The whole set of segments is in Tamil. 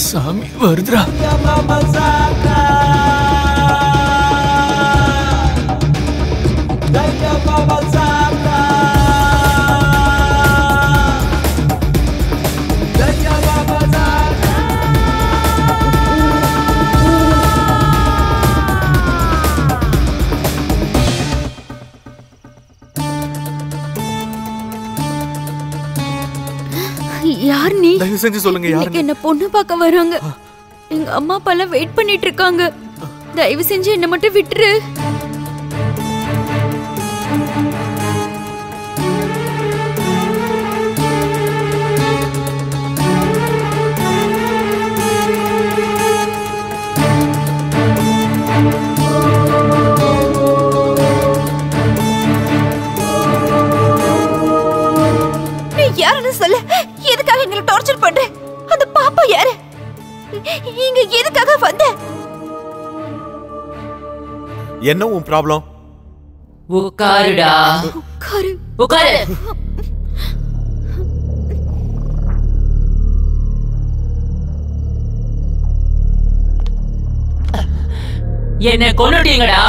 சாமி வருதுடா யார் நீ தயவு செஞ்சு சொல்லுங்க இன்னைக்கு யாருன்னு என்ன பொண்ணு பார்க்க வராங்க எங்க அம்மா அப்பா எல்லாம் வெயிட் பண்ணிட்டு இருக்காங்க தயவு செஞ்சு என்ன மட்டும் விட்டுரு நீ யாருன்னு சொல்லு எதுக்காக எங்களை டார்ச்சர் பண்ற அந்த பாப்பா யாரு இங்க எதுக்காக வந்த என்ன உன் ப்ராப்ளம் உட்காருடா உட்காரு உட்காரு என்ன கொன்னுட்டீங்கடா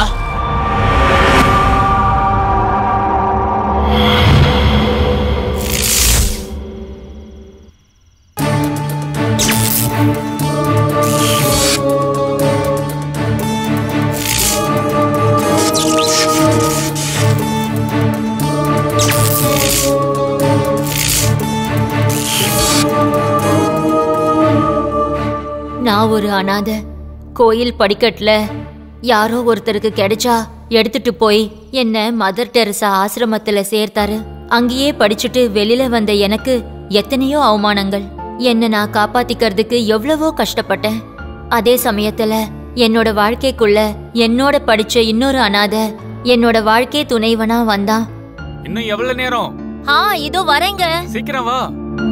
நான் ஒரு அனாதை கோயில் படிக்கட்டுல யாரோ ஒருத்தருக்கு கிடைச்சா எடுத்துட்டு போய் என்ன மதர் டெரசா ஆசிரமத்துல சேர்த்தாரு அங்கேயே படிச்சுட்டு வெளியில வந்த எனக்கு எத்தனையோ அவமானங்கள் என்ன நான் காப்பாத்திக்கிறதுக்கு எவ்வளவோ கஷ்டப்பட்டேன் அதே சமயத்துல என்னோட வாழ்க்கைக்குள்ள என்னோட படிச்ச இன்னொரு அனாதை என்னோட வாழ்க்கை துணைவனா வந்தான் இன்னும் எவ்வளவு நேரம் ஆ இதோ வரேங்க சீக்கிரம் வா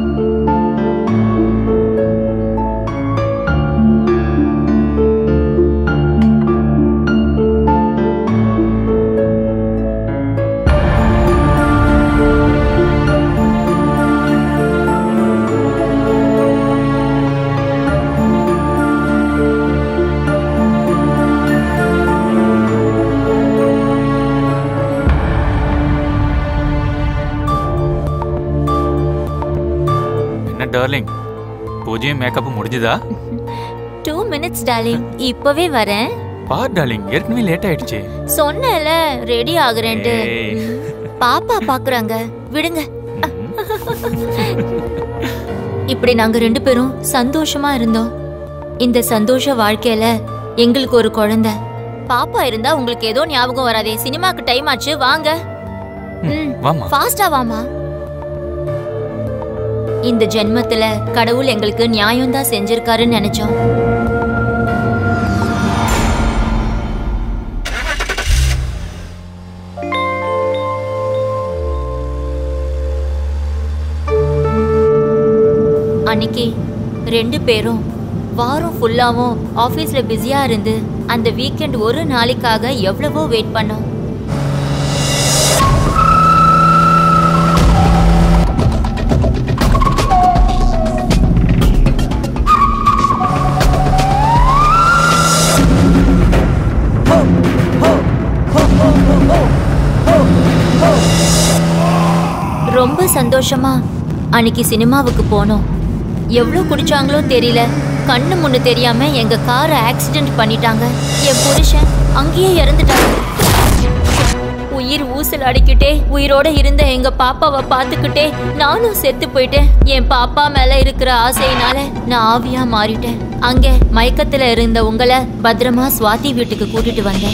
என்ன டார்லிங் பூஜையும் மேக்கப்பும் முடிஞ்சுதா டூ மினிட்ஸ் டார்லிங் இப்பவே வரேன் பார் டார்லிங் ஏற்கனவே லேட் ஆயிடுச்சு சொன்னேல ரெடி ஆகுறேன்ட்டு ஏய். பாப்பா பாக்குறாங்க விடுங்க இப்படி நாங்க ரெண்டு பேரும் சந்தோஷமா இருந்தோம் இந்த சந்தோஷ வாழ்க்கையில எங்களுக்கு ஒரு குழந்தை பாப்பா இருந்தா உங்களுக்கு ஏதோ ஞாபகம் வராதே சினிமாக்கு டைம் ஆச்சு வாங்க ம், வாமா ஃபாஸ்டா வாமா இந்த ஜென்மத்துல கடவுள் எங்களுக்கு நியாயம் தான் செஞ்சிருக்காருன்னு நினைச்சோம் அன்னைக்கு ரெண்டு பேரும் வாரம் ஃபுல்லாவும் ஆஃபீஸில் பிஸியாக இருந்து அந்த வீக்கெண்ட் ஒரு நாளைக்காக எவ்வளவோ வெயிட் பண்ணோம் ரொம்ப சந்தோஷமா அன்னைக்கு சினிமாவுக்கு போனோம் எவ்வளோ குடிச்சாங்களோ தெரியல கண்ணு முன்னு தெரியாம எங்க காரை ஆக்சிடென்ட் பண்ணிட்டாங்க என் புருஷன் அங்கேயே இறந்துட்டாங்க உயிர் ஊசல் அடிக்கிட்டே உயிரோட இருந்த எங்க பாப்பாவை பார்த்துக்கிட்டே நானும் செத்து போயிட்டேன் என் பாப்பா மேல இருக்கிற ஆசையினால நான் ஆவியா மாறிட்டேன் அங்க மயக்கத்துல இருந்த உங்களை பத்திரமா சுவாதி வீட்டுக்கு கூட்டிட்டு வந்தேன்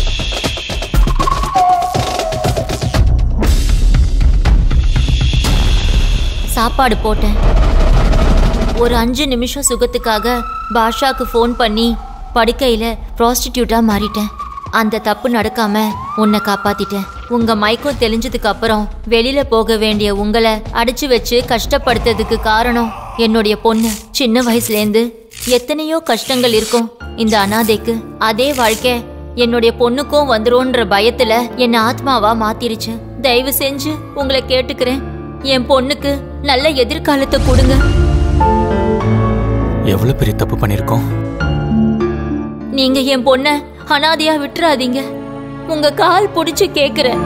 சாப்பாடு போட்டேன் ஒரு அஞ்சு நிமிஷம் சுகத்துக்காக பாஷாக்கு ஃபோன் பண்ணி படுக்கையில ப்ராஸ்டிடியூட்டா மாறிட்டேன் அந்த தப்பு நடக்காம உன்னை காப்பாத்திட்டேன் உங்க மயக்கம் தெளிஞ்சதுக்கு அப்புறம் வெளியில போக வேண்டிய உங்களை அடைச்சு வச்சு கஷ்டப்படுத்ததுக்கு காரணம் என்னுடைய பொண்ணு சின்ன வயசுலேருந்து எத்தனையோ கஷ்டங்கள் இருக்கும் இந்த அனாதைக்கு அதே வாழ்க்கை என்னுடைய பொண்ணுக்கும் வந்துரும்ன்ற பயத்துல என்ன ஆத்மாவா மாத்திருச்சு தயவு செஞ்சு உங்களை கேட்டுக்கிறேன் என் பொண்ணுக்கு நல்ல எதிர்காலத்தை கொடுங்க எவ்வளவு பெரிய தப்பு பண்ணிருக்கோம் நீங்க என் பொண்ண அனாதையா விட்டுறாதீங்க உங்க கால் புடிச்சு கேக்குறேன்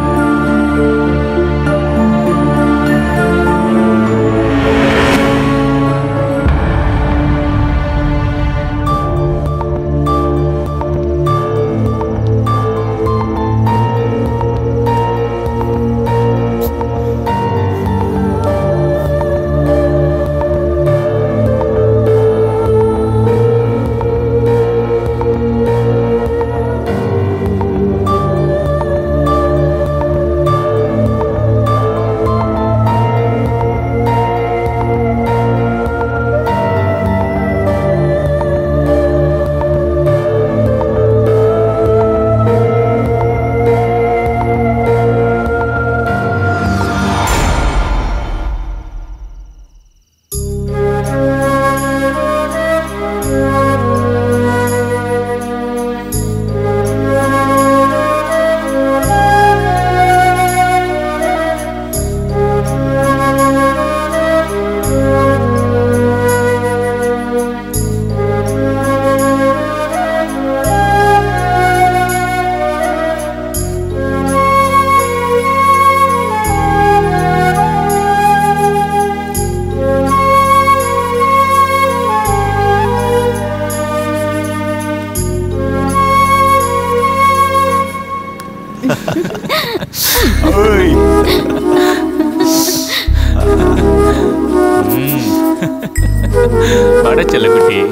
வட செல்லக்குட்டி